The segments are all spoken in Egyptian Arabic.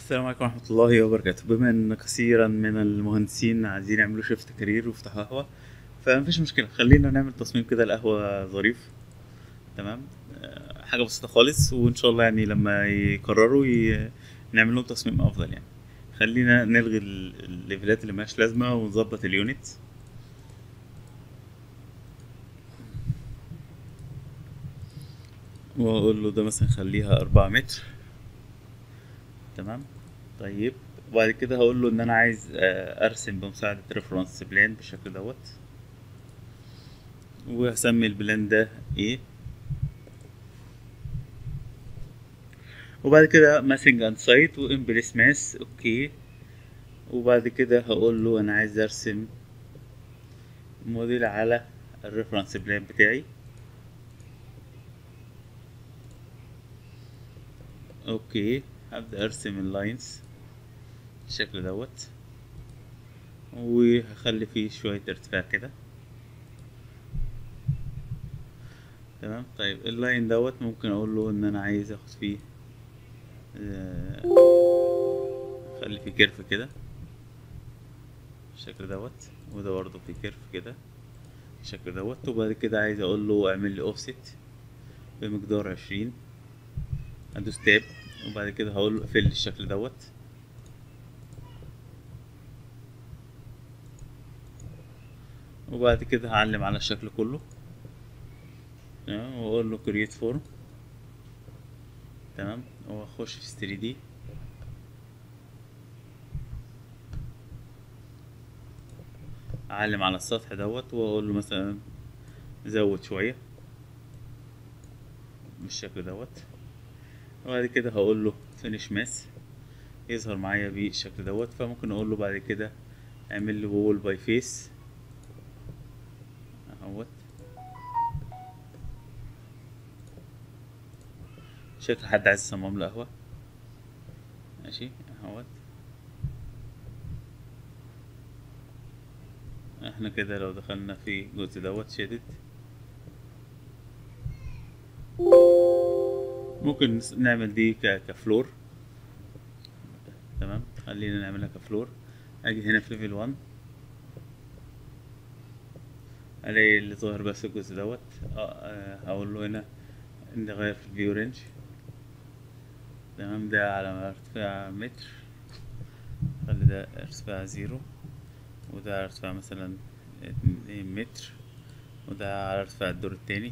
السلام عليكم ورحمة الله وبركاته بما ان كثيرا من المهندسين عايزين يعملوا شيفت كارير ويفتحوا قهوة فمفيش مشكلة خلينا نعمل تصميم كده القهوة ظريف تمام آه، حاجة بسيطة خالص وان شاء الله يعني لما يقرروا ي... نعمل لهم تصميم افضل يعني خلينا نلغي ال- الليفلات اللي ملهاش لازمة ونظبط اليونت واقول له ده مثلا خليها أربعة متر تمام طيب وبعد كده هقول له ان انا عايز آه، ارسم بمساعدة ريفرنس بلان بالشكل دوت وهسمي البلان ده ايه وبعد كده ماسنج اند سايت وامبريس ماس اوكي وبعد كده هقول له انا عايز ارسم موديل على الريفرنس بلان بتاعي اوكي هبدأ ارسم اللاينز بالشكل دوت وهخلي فيه شوية ارتفاع كده تمام طيب اللاين دوت ممكن اقول له ان انا عايز اخد فيه آه، اخلي فيه كيرف كده بالشكل دوت وده برضه فيه كيرف كده بالشكل دوت وبعد كده عايز اقول له اعمل لي اوفست بمقدار عشرين ادوس تاب وبعد كده هقول له اقفل لي الشكل دوت وبعد كده هعلم على الشكل كله تمام واقول له كرييت فورم تمام واخش في 3 دي اعلم على السطح دوت واقول له مثلا زود شويه بالشكل دوت وبعد كده هقول له فينيش ماس يظهر معايا بالشكل دوت فممكن اقول له بعد كده اعمل لي وول باي فيس اهوت شكل حد عايز يصمم له قهوة ماشي اهوت احنا كده لو دخلنا في الجزء دوت شدد ممكن نس- نعمل دي ك- كفلور تمام خلينا نعملها كفلور اجي هنا في ليفل 1 الاقي اللي ظاهر بس الجزء دوت اه آه، هقول له هنا نغير في الفيو رينج تمام ده على ارتفاع متر خلي ده ارتفاع زيرو وده على ارتفاع مثلا اتنين متر وده على ارتفاع الدور التاني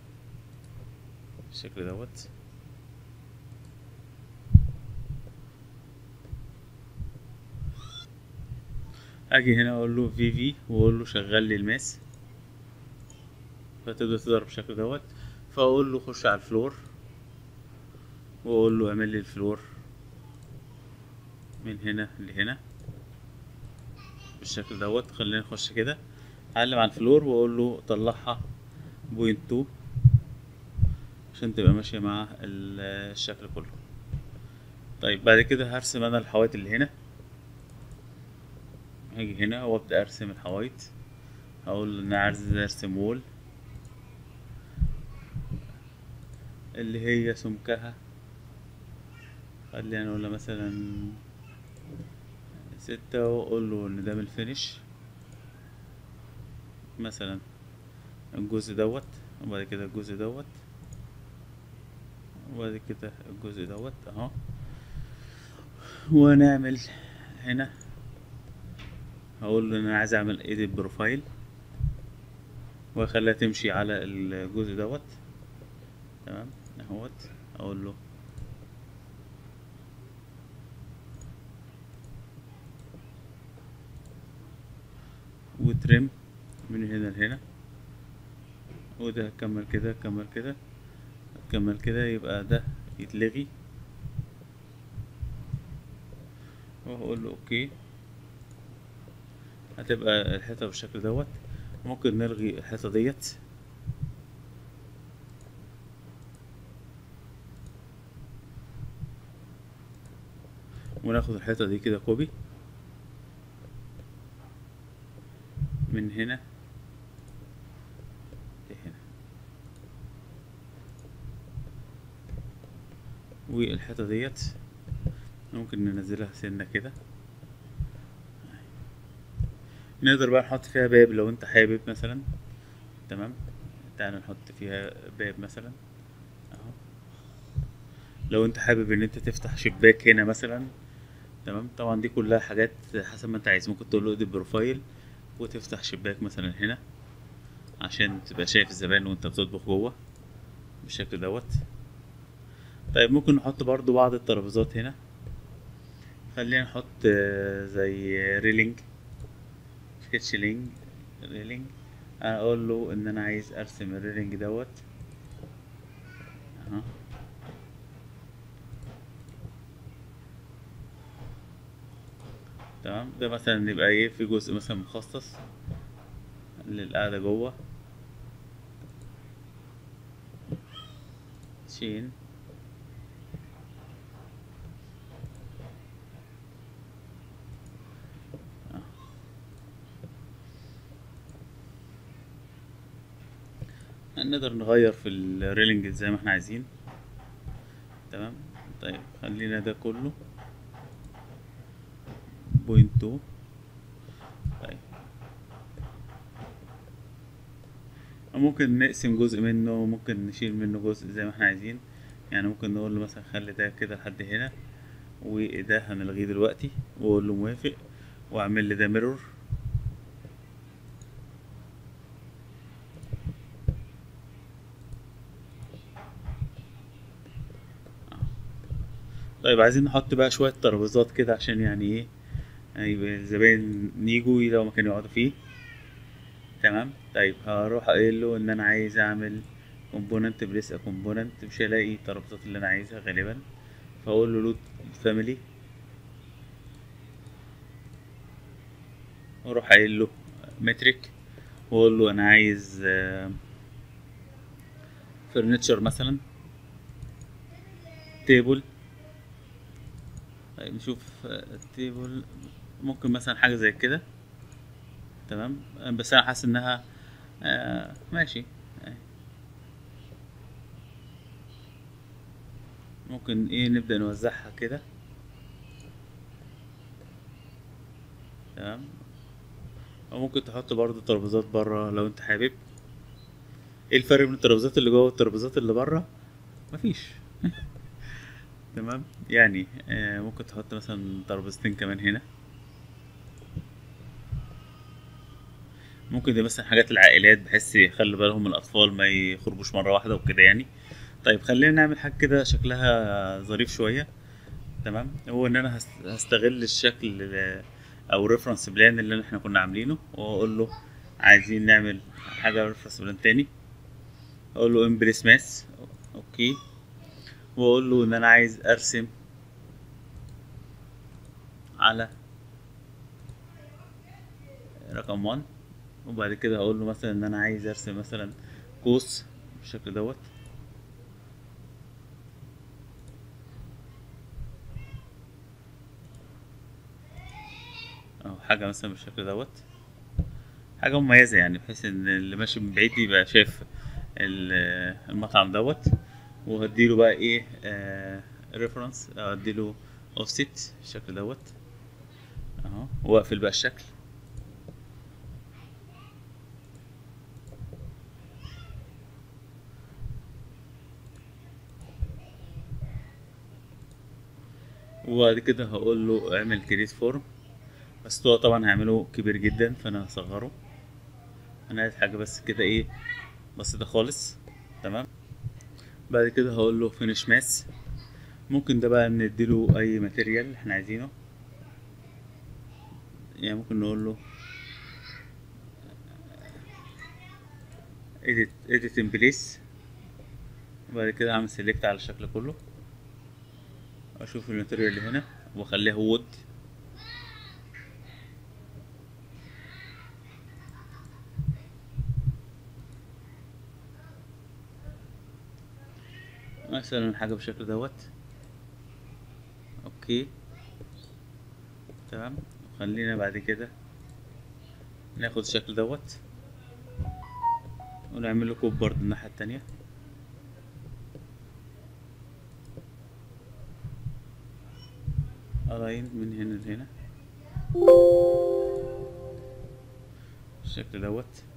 بالشكل دوت اجي هنا اقول له في في واقول له شغل لي الماس فتبدأ تظهر بالشكل دوت فاقول له خش على الفلور واقول له اعمل لي الفلور من هنا لهنا بالشكل دوت خلينا نخش كده اعلم على الفلور واقول له طلعها بوينت تو عشان تبقى ماشية مع ال- الشكل كله طيب بعد كده هرسم انا الحوايط اللي هنا هاجي هنا وابدأ ارسم الحوايط هقول له انا عايز ارسم وول اللي هي سمكها خلينا نقول مثلا ستة واقول له ان ده من الفينش مثلا الجزء دوت وبعد كده الجزء دوت وبعد كده الجزء دوت اهو ونعمل هنا هقول له ان انا عايز اعمل ايديت بروفايل واخليها تمشي على الجزء دوت تمام اهوت اقول له وترم من هنا لهنا وده كمل كده كمل كده كمل كده يبقى ده يتلغي وهقول له اوكي هتبقى الحيطة بالشكل دوت ممكن نلغي الحيطة ديت وناخد الحيطة دي كده كوبي من هنا لهنا والحيطة ديت ممكن ننزلها سنة كده نقدر بقى نحط فيها باب لو انت حابب مثلا تمام تعالى نحط فيها باب مثلا اهو لو انت حابب ان انت تفتح شباك هنا مثلا تمام طبعا دي كلها حاجات حسب ما انت عايز ممكن تقول له ادي بروفايل وتفتح شباك مثلا هنا عشان تبقى شايف الزبائن وانت بتطبخ جوه بالشكل دوت طيب ممكن نحط برضو بعض الترابيزات هنا خلينا نحط آه، زي ريلينج سكتشلينج ريلينج انا اقول له ان انا عايز ارسم الريلينج دوت اها تمام ده مثلا يبقى ايه في جزء مثلا مخصص للقعدة جوه شين آه. نقدر نغير في الريلينج زي ما احنا عايزين تمام طيب خلينا ده كله بوينت تو طيب ممكن نقسم جزء منه ممكن نشيل منه جزء زي ما احنا عايزين يعني ممكن نقول له مثلا خلي ده كده لحد هنا وده هنلغيه دلوقتي واقول له موافق واعمل لي ده ميرور طيب عايزين نحط بقى شوية ترابيزات كده عشان يعني ايه يبقى الزباين يجوا لو مكان يقعدوا فيه تمام طيب هروح قايل له ان انا عايز اعمل كومبوننت بليس كومبوننت مش هلاقي الترابيزات اللي انا عايزها غالبا فاقول له لود فاميلي واروح قايل له متريك واقول له انا عايز فرنتشر مثلا تيبل طيب نشوف التيبل ممكن مثلا حاجة زي كده تمام بس انا حاسس انها آه ماشي ممكن ايه نبدأ نوزعها كده تمام او ممكن تحط برضو ترابيزات بره لو انت حابب ايه الفرق بين الترابيزات اللي جوه والترابيزات اللي بره مفيش تمام يعني آه ممكن تحط مثلا ترابيزتين كمان هنا ممكن دي مثلا حاجات العائلات بحيث يخلي بالهم من الاطفال ما يخرجوش مره واحده وكده يعني طيب خلينا نعمل حاجه كده شكلها ظريف شويه تمام هو ان انا هستغل الشكل او الريفرنس بلان اللي احنا كنا عاملينه واقول له عايزين نعمل حاجه ريفرنس بلان تاني اقول له امبريس ماس اوكي واقول له ان انا عايز ارسم على رقم 1 وبعد كده هقول له مثلا ان انا عايز ارسم مثلا قوس بالشكل دوت او حاجه مثلا بالشكل دوت حاجه مميزه يعني بحيث ان اللي ماشي من بعيد يبقى شايف المطعم دوت وهديله بقى ايه آه ريفرنس اديله اوفست بالشكل دوت اهو واقفل بقى الشكل وبعد كده هقول له اعمل كريت فورم بس هو طبعا هعمله كبير جدا فانا هصغره انا عايز حاجه بس كده ايه بسيطه خالص تمام بعد كده هقول له فينش ماس ممكن ده بقى نديله اي ماتيريال احنا عايزينه يعني ممكن نقول له edit edit in place وبعد كده هعمل سيلكت على الشكل كله اشوف الماتيريال اللي هنا واخليها وود مثلا حاجة بالشكل دوت اوكي تمام خلينا بعد كده ناخد الشكل دوت ونعمل له كوب برضه الناحية التانية الاين من هنا لهنا بالشكل دوت